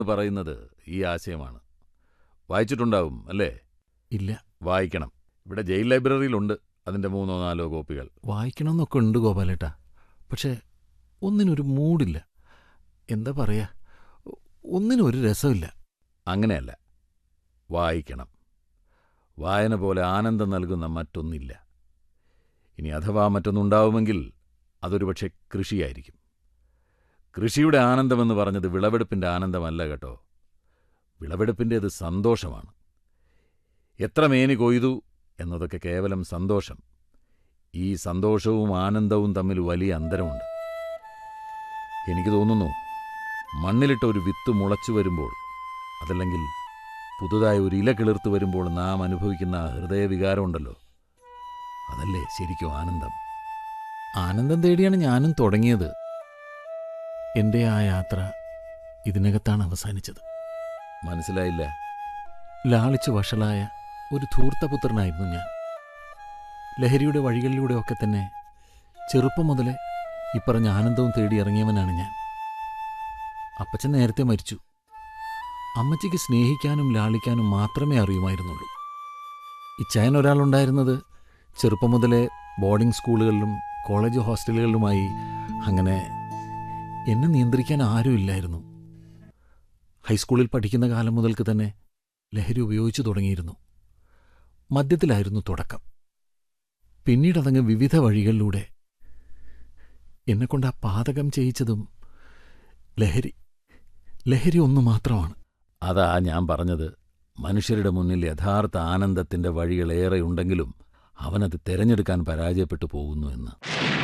പറയുന്നത് ഈ ആശയമാണ് വായിച്ചിട്ടുണ്ടാവും അല്ലേ ഇല്ല വായിക്കണം ഇവിടെ ജയിൽ ലൈബ്രറിയിലുണ്ട് അതിൻ്റെ മൂന്നോ നാലോ കോപ്പികൾ വായിക്കണമെന്നൊക്കെ ഉണ്ട് ഗോപാലേട്ടാ പക്ഷേ ഒന്നിനൊരു മൂഡില്ല എന്താ പറയാ ഒന്നിനും ഒരു രസമില്ല അങ്ങനെയല്ല വായിക്കണം വായന പോലെ ആനന്ദം നൽകുന്ന മറ്റൊന്നില്ല ഇനി അഥവാ മറ്റൊന്നുണ്ടാവുമെങ്കിൽ അതൊരു പക്ഷേ കൃഷിയായിരിക്കും കൃഷിയുടെ ആനന്ദമെന്ന് പറഞ്ഞത് വിളവെടുപ്പിൻ്റെ ആനന്ദമല്ല കേട്ടോ വിളവെടുപ്പിൻ്റേത് സന്തോഷമാണ് എത്ര മേനി കൊയ്തു എന്നതൊക്കെ കേവലം സന്തോഷം ഈ സന്തോഷവും ആനന്ദവും തമ്മിൽ വലിയ അന്തരമുണ്ട് എനിക്ക് തോന്നുന്നു മണ്ണിലിട്ട ഒരു വിത്ത് മുളച്ചു വരുമ്പോൾ അതല്ലെങ്കിൽ പുതുതായി ഒരു ഇല കിളിർത്ത് വരുമ്പോൾ നാം അനുഭവിക്കുന്ന ആ ഹൃദയവികാരമുണ്ടല്ലോ അതല്ലേ ശരിക്കും ആനന്ദം ആനന്ദം തേടിയാണ് ഞാനും തുടങ്ങിയത് എൻ്റെ ആ യാത്ര ഇതിനകത്താണ് അവസാനിച്ചത് മനസ്സിലായില്ല ലാളിച്ച് വഷളായ ഒരു ധൂർത്തപുത്രനായിരുന്നു ഞാൻ ലഹരിയുടെ വഴികളിലൂടെയൊക്കെ തന്നെ ചെറുപ്പം മുതലേ ഇപ്പറഞ്ഞ ആനന്ദവും തേടി ഇറങ്ങിയവനാണ് ഞാൻ അപ്പച്ചൻ നേരത്തെ മരിച്ചു അമ്മച്ചിക്ക് സ്നേഹിക്കാനും ലാളിക്കാനും മാത്രമേ അറിയുമായിരുന്നുള്ളൂ ഇച്ചായൻ ഒരാളുണ്ടായിരുന്നത് ചെറുപ്പം മുതലേ ബോർഡിംഗ് സ്കൂളുകളിലും കോളേജ് ഹോസ്റ്റലുകളിലുമായി അങ്ങനെ എന്നെ നിയന്ത്രിക്കാൻ ആരുമില്ലായിരുന്നു ഹൈസ്കൂളിൽ പഠിക്കുന്ന കാലം മുതൽക്ക് തന്നെ ലഹരി ഉപയോഗിച്ചു തുടങ്ങിയിരുന്നു മദ്യത്തിലായിരുന്നു തുടക്കം പിന്നീടതങ്ങ് വിവിധ വഴികളിലൂടെ എന്നെക്കൊണ്ട് ആ പാതകം ചെയ്യിച്ചതും ലഹരി ലഹരി ഒന്നു മാത്രമാണ് അതാ ഞാൻ പറഞ്ഞത് മനുഷ്യരുടെ മുന്നിൽ യഥാർത്ഥ ആനന്ദത്തിൻ്റെ വഴികളേറെയുണ്ടെങ്കിലും അവനത് തിരഞ്ഞെടുക്കാൻ പരാജയപ്പെട്ടു പോകുന്നു എന്ന്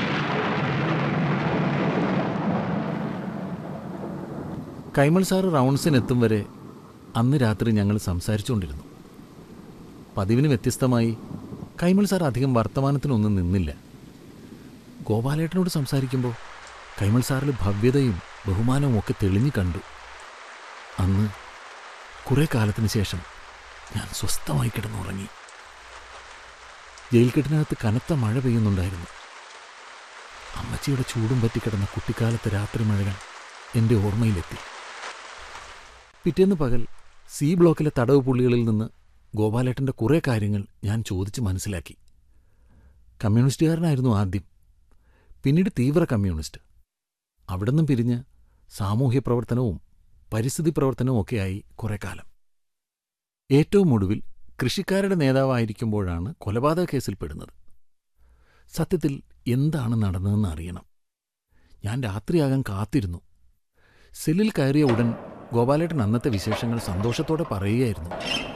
കൈമൾ സാറ് റൗണ്ട്സിനെത്തും വരെ അന്ന് രാത്രി ഞങ്ങൾ സംസാരിച്ചുകൊണ്ടിരുന്നു പതിവിന് വ്യത്യസ്തമായി കൈമൾ സാർ അധികം വർത്തമാനത്തിനൊന്നും നിന്നില്ല ഗോപാലേട്ടനോട് സംസാരിക്കുമ്പോൾ കൈമൾ സാറിൽ ഭവ്യതയും ബഹുമാനവും ഒക്കെ തെളിഞ്ഞു കണ്ടു അന്ന് കുറെ കാലത്തിന് ശേഷം ഞാൻ സ്വസ്ഥമായി കിടന്നുറങ്ങി ജയിൽ കെട്ടിനകത്ത് കനത്ത മഴ പെയ്യുന്നുണ്ടായിരുന്നു അമ്മച്ചിയുടെ ചൂടും പറ്റിക്കിടന്ന കുട്ടിക്കാലത്തെ രാത്രി മഴകൾ എൻ്റെ ഓർമ്മയിലെത്തി പിറ്റേന്ന് പകൽ സി ബ്ലോക്കിലെ തടവ് പുള്ളികളിൽ നിന്ന് ഗോപാലേട്ടൻ്റെ കുറേ കാര്യങ്ങൾ ഞാൻ ചോദിച്ച് മനസ്സിലാക്കി കമ്മ്യൂണിസ്റ്റുകാരനായിരുന്നു ആദ്യം പിന്നീട് തീവ്ര കമ്മ്യൂണിസ്റ്റ് അവിടെ നിന്നും പിരിഞ്ഞ് സാമൂഹ്യ പ്രവർത്തനവും പരിസ്ഥിതി പ്രവർത്തനവും ഒക്കെയായി കുറെ കാലം ഏറ്റവും ഒടുവിൽ കൃഷിക്കാരുടെ നേതാവായിരിക്കുമ്പോഴാണ് കൊലപാതക കേസിൽ പെടുന്നത് സത്യത്തിൽ എന്താണ് നടന്നതെന്ന് അറിയണം ഞാൻ രാത്രിയാകാൻ കാത്തിരുന്നു സെല്ലിൽ കയറിയ ഉടൻ ഗോപാലേട്ടൻ അന്നത്തെ വിശേഷങ്ങൾ സന്തോഷത്തോടെ പറയുകയായിരുന്നു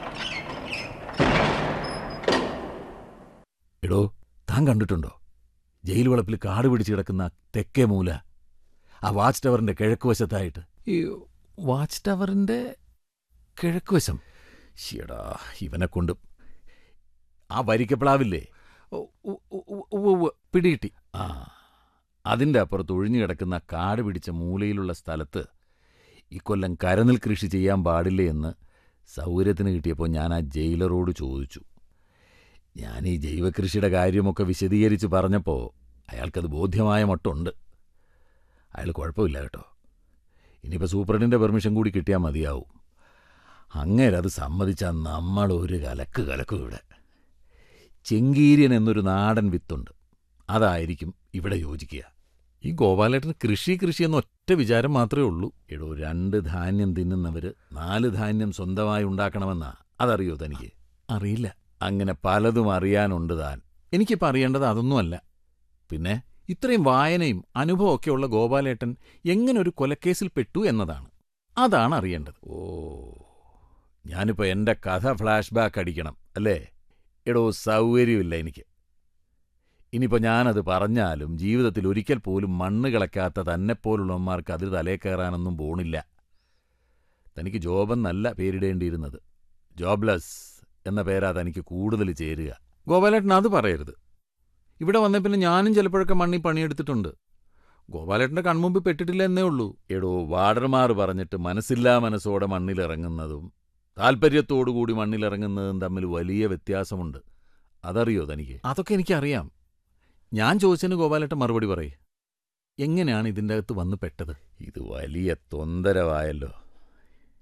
എടോ താൻ കണ്ടിട്ടുണ്ടോ ജയിൽ വളപ്പിൽ കാട് പിടിച്ച് കിടക്കുന്ന തെക്കേ മൂല ആ വാച്ച് ടവറിന്റെ കിഴക്ക് വശത്തായിട്ട് ഈ വാച്ച് ടവറിന്റെ കിഴക്കുവശം ഷിയടാ ഇവനെ കൊണ്ട് ആ വരിക്കപ്ലാവില്ലേ ഉ- ഉ- ഉ- ഉവ്വ് ഉവ്വ്, പിടികിട്ടി ആ അതിൻ്റെ അപ്പുറത്ത് ഒഴിഞ്ഞു കിടക്കുന്ന കാട് പിടിച്ച മൂലയിലുള്ള സ്ഥലത്ത് ഇക്കൊല്ലം കരനിൽ കൃഷി ചെയ്യാൻ പാടില്ലേ എന്ന് സൗകര്യത്തിന് കിട്ടിയപ്പോൾ ഞാൻ ആ ജയിലറോട് ചോദിച്ചു ഞാൻ ഈ ജൈവകൃഷിയുടെ കാര്യമൊക്കെ വിശദീകരിച്ച് പറഞ്ഞപ്പോൾ അയാൾക്കത് ബോധ്യമായ മട്ടുണ്ട് അയാൾ കുഴപ്പമില്ല കേട്ടോ ഇനിയിപ്പോൾ സൂപ്രണ്ടിൻ്റെ പെർമിഷൻ കൂടി കിട്ടിയാൽ മതിയാവും അങ്ങേരത് സമ്മതിച്ചാൽ നമ്മൾ ഒരു കലക്ക് കലക്കും ഇവിടെ ചെങ്കീര്യൻ എന്നൊരു നാടൻ വിത്തുണ്ട് അതായിരിക്കും ഇവിടെ യോജിക്കുക ഈ ഗോപാലേട്ടന് കൃഷി കൃഷി എന്ന ഒറ്റ വിചാരം മാത്രമേ ഉള്ളൂ എടോ രണ്ട് ധാന്യം തിന്നുന്നവർ നാല് ധാന്യം സ്വന്തമായി ഉണ്ടാക്കണമെന്നാ അതറിയോ തനിക്ക് അറിയില്ല അങ്ങനെ പലതും അറിയാനുണ്ട് താൻ എനിക്കിപ്പോൾ അറിയേണ്ടത് അതൊന്നുമല്ല പിന്നെ ഇത്രയും വായനയും അനുഭവമൊക്കെയുള്ള ഗോപാലേട്ടൻ എങ്ങനെ ഒരു കൊലക്കേസിൽ പെട്ടു എന്നതാണ് അതാണ് അറിയേണ്ടത് ഓ ഞാനിപ്പോൾ എൻ്റെ കഥ ഫ്ലാഷ് ബാക്ക് അടിക്കണം അല്ലേ എടോ സൗകര്യമില്ല എനിക്ക് ഇനിയിപ്പോൾ ഞാനത് പറഞ്ഞാലും ജീവിതത്തിൽ ഒരിക്കൽ പോലും മണ്ണ് കിളക്കാത്ത തന്നെപ്പോലുള്ളവന്മാർക്ക് അതിൽ തലേ കയറാനൊന്നും പോണില്ല തനിക്ക് ജോബെന്നല്ല പേരിടേണ്ടിയിരുന്നത് ജോബ്ലെസ് എന്ന പേരാ തനിക്ക് കൂടുതൽ ചേരുക ഗോപാലേട്ടൻ അത് പറയരുത് ഇവിടെ വന്ന പിന്നെ ഞാനും ചിലപ്പോഴൊക്കെ മണ്ണി പണിയെടുത്തിട്ടുണ്ട് ഗോപാലേട്ടന്റെ കൺമുമ്പിൽ പെട്ടിട്ടില്ല എന്നേ ഉള്ളൂ എടോ വാർഡർമാർ പറഞ്ഞിട്ട് മനസ്സില്ലാ മനസ്സോടെ മണ്ണിലിറങ്ങുന്നതും താൽപ്പര്യത്തോടുകൂടി മണ്ണിലിറങ്ങുന്നതും തമ്മിൽ വലിയ വ്യത്യാസമുണ്ട് അതറിയോ തനിക്ക് അതൊക്കെ എനിക്കറിയാം ഞാൻ ചോദിച്ചതിന് ഗോപാലേട്ടൻ മറുപടി പറയേ എങ്ങനെയാണ് ഇതിൻ്റെ അകത്ത് വന്ന് പെട്ടത് ഇത് വലിയ തൊന്തരവായല്ലോ